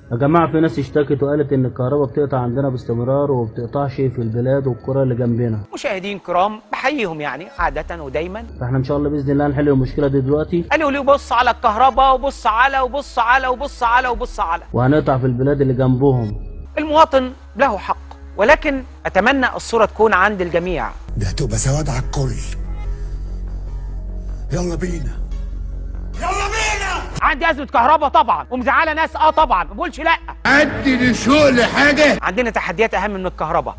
يا جماعة في ناس اشتكت وقالت إن الكهرباء بتقطع عندنا باستمرار وما بتقطعش في البلاد والقرى اللي جنبنا مشاهدين كرام بحييهم يعني عادة ودايما فاحنا إن شاء الله بإذن الله هنحل المشكلة دي دلوقتي قالوا لي بص على الكهرباء وبص على وبص على وبص على وبص على وهنقطع في البلاد اللي جنبهم المواطن له حق ولكن أتمنى الصورة تكون عند الجميع ده هتبقى سواد على الكل يلا بينا يلا بينا عندي أزمة كهرباء طبعا ومزعلة ناس اه طبعا ما بقولش لا عدي لشوق لحاجة عندنا تحديات أهم من الكهرباء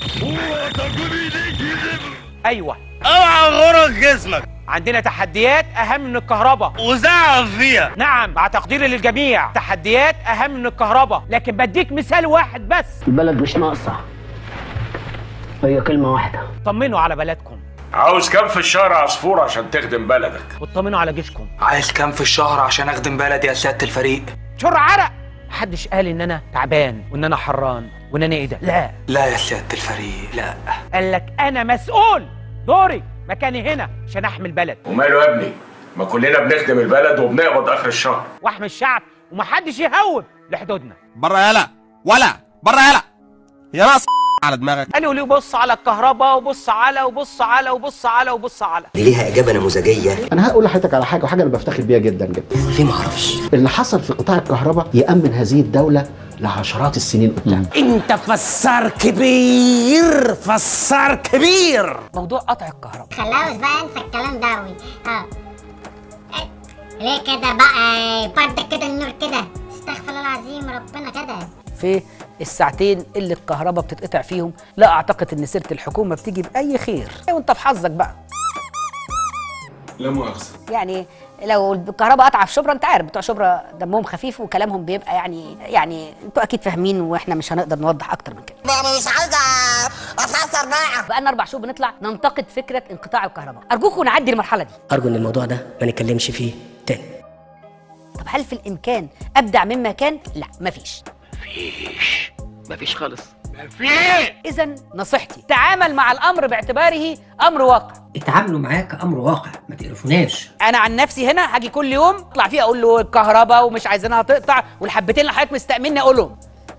أيوه اوعى غرق جسمك عندنا تحديات أهم من الكهرباء وزعق فيها نعم مع تقديري للجميع تحديات أهم من الكهرباء لكن بديك مثال واحد بس البلد مش ناقصة هي كلمة واحدة طمنوا على بلدكم عاوز كام في الشهر عصفور عشان تخدم بلدك واطمنوا على جيشكم عايز كام في الشهر عشان اخدم بلدي يا سياده الفريق شر عرق محدش قال ان انا تعبان وان انا حران وان انا ايه ده لا لا يا سياده الفريق لا قال لك انا مسؤول دوري مكاني هنا عشان احمي البلد وماله يا ابني ما كلنا بنخدم البلد وبنقبض اخر الشهر واحمي الشعب ومحدش يهوب لحدودنا بره يلا ولا بره يلا يا راس على دماغك قالوا لي بص على الكهرباء وبص على وبص على وبص على وبص على دي ليها اجابه نموذجيه انا هقول لحضرتك على حاجه وحاجه انا بفتخر بيها جدا جدا ليه ما اعرفش اللي حصل في قطاع الكهرباء يامن هذه الدوله لعشرات السنين قدام انت فسار كبير فسار كبير موضوع قطع الكهرباء خلاص بقى انسى الكلام ده أوي. اه إيه، ليه كده بقى بردك كده النور كده استغفر الله العظيم ربنا كده في الساعتين اللي الكهرباء بتتقطع فيهم لا اعتقد ان سيره الحكومه بتيجي باي خير وانت في حظك بقى لا مؤاخذه يعني لو الكهرباء قطع في شبرا انت عارف بتوع شبرا دمهم خفيف وكلامهم بيبقى يعني يعني انتوا اكيد فاهمين واحنا مش هنقدر نوضح اكتر من كده انا مش عايزه اتحسر بقى بقالنا اربع شهور بنطلع ننتقد فكره انقطاع الكهرباء ارجوكم نعدي المرحله دي ارجو ان الموضوع ده ما نتكلمش فيه تاني طب هل في الامكان ابدع مما كان لا مفيش مفيش مفيش خالص اذا نصيحتي تعامل مع الامر باعتباره امر واقع اتعاملوا معاه كامر واقع ما تقرفوناش انا عن نفسي هنا هاجي كل يوم اطلع فيه اقول له الكهرباء ومش عايزينها تقطع والحبتين اللي حضرتك مستأمني اقولهم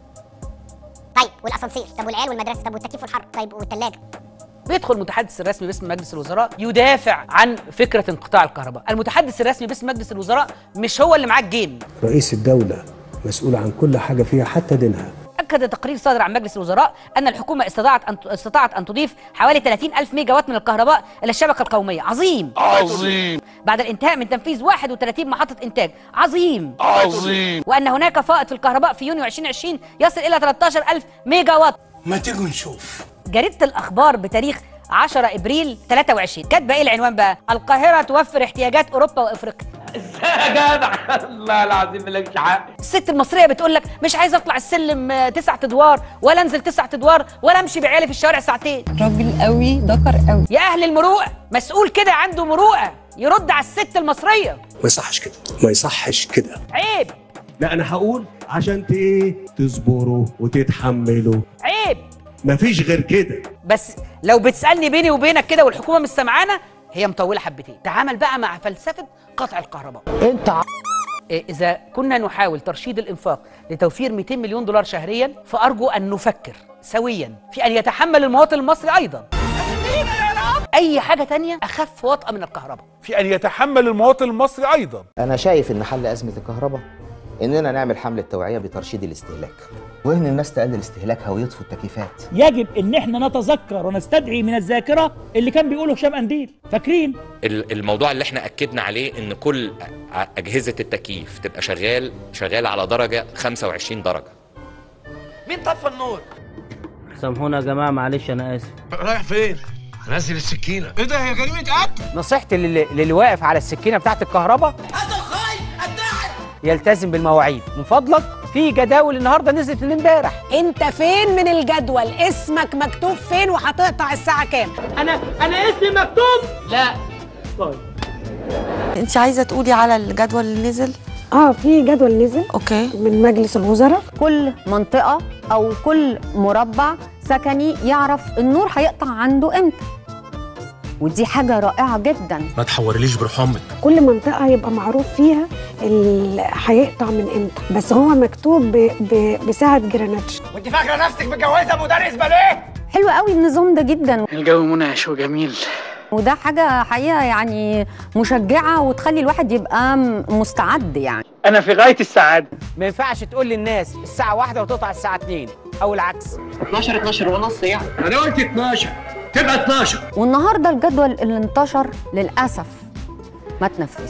طيب والاسانسير طب والعيال والمدرسه طب والتكييف والحر طيب والثلاجه بيدخل المتحدث الرسمي باسم مجلس الوزراء يدافع عن فكره انقطاع الكهرباء المتحدث الرسمي باسم مجلس الوزراء مش هو اللي معاه الجيم رئيس الدولة مسؤول عن كل حاجة فيها حتى دينها أكد تقرير صادر عن مجلس الوزراء أن الحكومة استطاعت أن استطاعت أن تضيف حوالي 30 ألف ميجا وات من الكهرباء إلى الشبكة القومية عظيم عظيم بعد الانتهاء من تنفيذ 31 محطة إنتاج عظيم عظيم وأن هناك فائض في الكهرباء في يونيو 2020 يصل إلى 13 ألف ميجا وات ما تيجوا نشوف جريدة الأخبار بتاريخ 10 ابريل 23 كاتبه ايه العنوان بقى القاهره توفر احتياجات اوروبا وافريقيا يا جدع الله العظيم مالكش حق الست المصريه بتقول لك مش عايزه اطلع السلم آه، تسع ادوار ولا انزل تسع ادوار ولا امشي بعيالي في الشوارع ساعتين راجل قوي ذكر قوي يا اهل المروءه مسؤول كده عنده مروءه يرد على الست المصريه ما يصحش كده ما يصحش كده عيب لا انا هقول عشان ت- ايه تصبروا وتتحملوا عيب مفيش غير كده بس لو بتسالني بيني وبينك كده والحكومه مش سامعانا هي مطوله حبتين تعامل بقى مع فلسفه قطع الكهرباء انت ع- إيه، إذا كنا نحاول ترشيد الإنفاق لتوفير 200 مليون دولار شهريا فأرجو أن نفكر سويا في أن يتحمل المواطن المصري أيضا أي حاجة تانية أخف وطأة من الكهرباء في أن يتحمل المواطن المصري أيضا أنا شايف إن حل أزمة الكهرباء إننا نعمل حملة توعية بترشيد الاستهلاك وإن الناس تقلل استهلاكها ويطفوا التكييفات يجب ان احنا نتذكر ونستدعي من الذاكره اللي كان بيقوله هشام قنديل فاكرين ال- الموضوع اللي احنا اكدنا عليه ان كل أ- اجهزه التكييف تبقى شغال شغاله على درجه 25 درجه مين طفى النور سامحونا يا جماعة معلش أنا آسف رايح فين نزل السكينه ايه ده هي جريمه قتل نصيحتي للي, للي واقف على السكينه بتاعت الكهرباء يلتزم بالمواعيد من فضلك في جداول النهارده نزلت من امبارح انت فين من الجدول اسمك مكتوب فين وهتقطع الساعه كام انا انا اسمي مكتوب لا طيب انت عايزه تقولي على الجدول اللي نزل اه في جدول نزل اوكي من مجلس الوزراء كل منطقة أو كل مربع سكني يعرف النور هيقطع عنده إمتى ودي حاجه رائعه جدا ما تحورليش بروح امك كل منطقه يبقى معروف فيها اللي هيقطع من امتى بس هو مكتوب ب... ب... بساعه جراناتش وانت فاكره نفسك متجوزه مدرس باليه حلو قوي النظام ده جدا الجو منعش وجميل وده حاجه حقيقه يعني مشجعه وتخلي الواحد يبقى م- مستعد يعني انا في غايه السعاده ما ينفعش تقول للناس الساعه واحدة وتقطع الساعه 2 او العكس 12 12 ونص يعني انا قلت 12 تبقى 12 والنهارده الجدول اللي انتشر للاسف ما تنفذش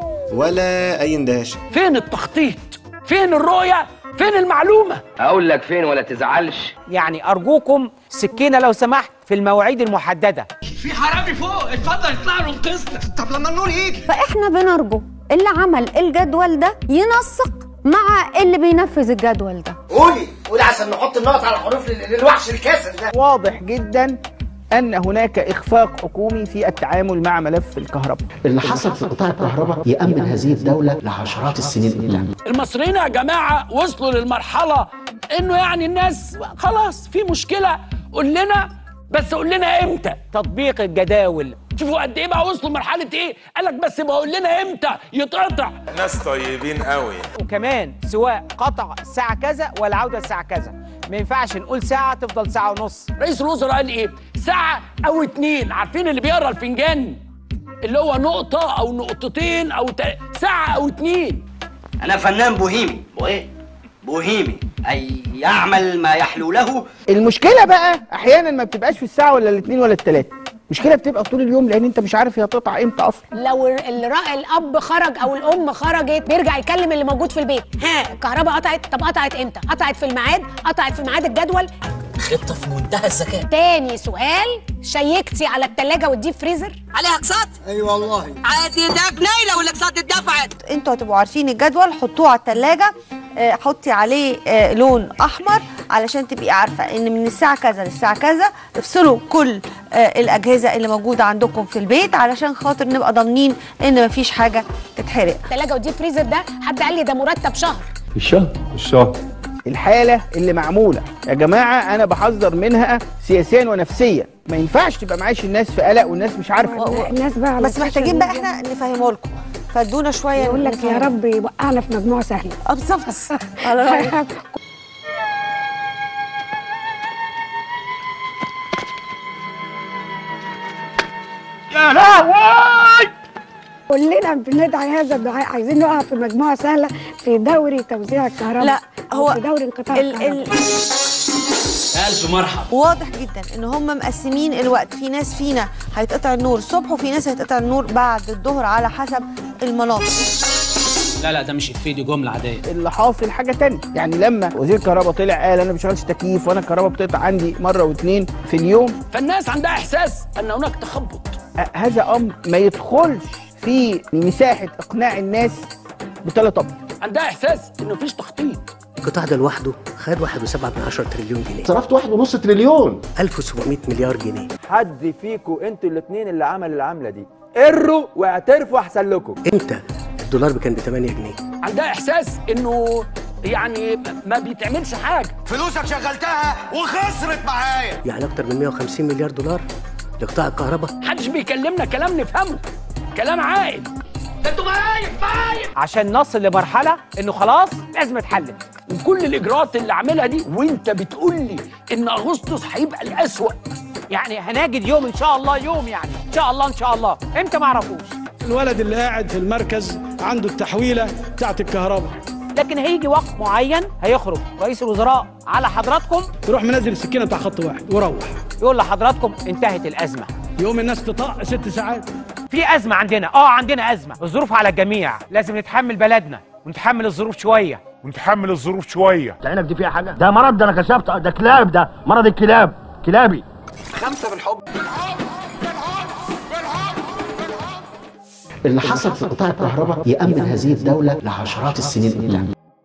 ولا اي اندهاش فين التخطيط فين الرؤيه فين المعلومه اقول لك فين ولا تزعلش يعني ارجوكم سكينه لو سمحت في المواعيد المحدده في حرامي فوق اتفضل اطلع له انقذنا طب لما النور يجي فاحنا بنرجو اللي عمل الجدول ده ينسق مع اللي بينفذ الجدول ده قولي قولي عشان نحط النقط على الحروف لل- للوحش الكاسر ده واضح جدا ان هناك اخفاق حكومي في التعامل مع ملف الكهرباء اللي حصل في قطاع الكهرباء يأمن هذه الدولة لعشرات السنين قدام المصريين يا جماعه وصلوا للمرحله انه يعني الناس خلاص في مشكله قول لنا بس قول لنا امتى تطبيق الجداول شوفوا قد ايه بقى وصلوا لمرحله ايه قال لك بس بقول لنا امتى يتقطع ناس طيبين قوي وكمان سواء قطع الساعه كذا ولا عوده الساعه كذا ما ينفعش نقول ساعه تفضل ساعه ونص رئيس الوزراء قال ايه ساعه او اتنين عارفين اللي بيقرا الفنجان اللي هو نقطه او نقطتين او ت... ساعه او اتنين انا فنان بوهيمي وايه بوهيمي اي يعمل ما يحلو له المشكله بقى احيانا ما بتبقاش في الساعه ولا الاثنين ولا الثلاثه المشكله بتبقى طول اليوم لان انت مش عارف هي هتقطع امتى اصلا لو الرا... الاب خرج او الام خرجت بيرجع يكلم اللي موجود في البيت ها الكهرباء قطعت طب قطعت امتى قطعت في الميعاد قطعت في ميعاد الجدول خطه في منتهى الذكاء تاني سؤال شيكتي على التلاجة والديب فريزر عليها اقساط اي والله عادي ده جنيه لو الاقساط اتدفعت انتوا هتبقوا عارفين الجدول حطوه على التلاجة آه، حطي عليه آه، لون احمر علشان تبقي عارفه ان من الساعه كذا للساعه كذا افصلوا كل آه، الاجهزه اللي موجوده عندكم في البيت علشان خاطر نبقى ضامنين ان مفيش حاجه تتحرق التلاجة والديب فريزر ده حد قال لي ده مرتب شهر الشهر الشهر الحاله اللي معموله يا جماعه انا بحذر منها سياسيا ونفسيا ما ينفعش تبقى معاش الناس في قلق والناس مش عارفه الناس بقى على بس محتاجين بقى احنا نفهمه لكم فادونا شويه يقول لك يا نفهم. رب يوقعنا في مجموعه سهله اه بالظبط على رأيك. يا لهوي كلنا بندعي هذا الدعاء عايزين نقع في مجموعه سهله في دوري توزيع الكهرباء لا أو هو في دوري انقطاع ال الكهرباء ال الف مرحبا واضح جدا ان هم مقسمين الوقت في ناس فينا هيتقطع النور الصبح وفي ناس هيتقطع النور بعد الظهر على حسب المناطق لا لا ده مش افيه دي جمله عاديه اللي حاصل حاجه تانية يعني لما وزير الكهرباء طلع قال انا ما بشغلش تكييف وانا الكهرباء بتقطع عندي مره واثنين في اليوم فالناس عندها احساس ان هناك تخبط أ- هذا امر ما يدخلش في مساحه اقناع الناس بثلاث ابيض عندها احساس ان مفيش تخطيط القطاع ده لوحده خد 1.7 تريليون جنيه صرفت واحد ونص تريليون 1700 مليار جنيه حد فيكم انتوا الاثنين اللي عمل العمله دي قروا واعترفوا احسن لكم امتى الدولار كان ب 8 جنيه عندها احساس انه يعني ما بيتعملش حاجه فلوسك شغلتها وخسرت معايا يعني اكتر من 150 مليار دولار لقطاع الكهرباء محدش بيكلمنا كلام نفهمه كلام عاقل ده انتوا بايف بايف عشان نصل لمرحله انه خلاص الازمه اتحلت وكل الاجراءات اللي عاملها دي وانت بتقول لي ان اغسطس هيبقى الاسوأ يعني هنجد يوم ان شاء الله يوم يعني ان شاء الله ان شاء الله امتى ما اعرفوش الولد اللي قاعد في المركز عنده التحويله بتاعت الكهرباء لكن هيجي وقت معين هيخرج رئيس الوزراء على حضراتكم تروح منزل السكينه بتاع خط واحد وروح يقول لحضراتكم انتهت الازمه يوم الناس تطق ست ساعات في ازمه عندنا اه عندنا ازمه الظروف على الجميع لازم نتحمل بلدنا ونتحمل الظروف شويه ونتحمل الظروف شويه العنب دي فيها حاجه ده مرض ده انا كشفت ده كلاب ده مرض الكلاب كلابي خمسه بالحب اللي حصل في قطاع الكهرباء يأمن هذه الدولة لعشرات السنين قدام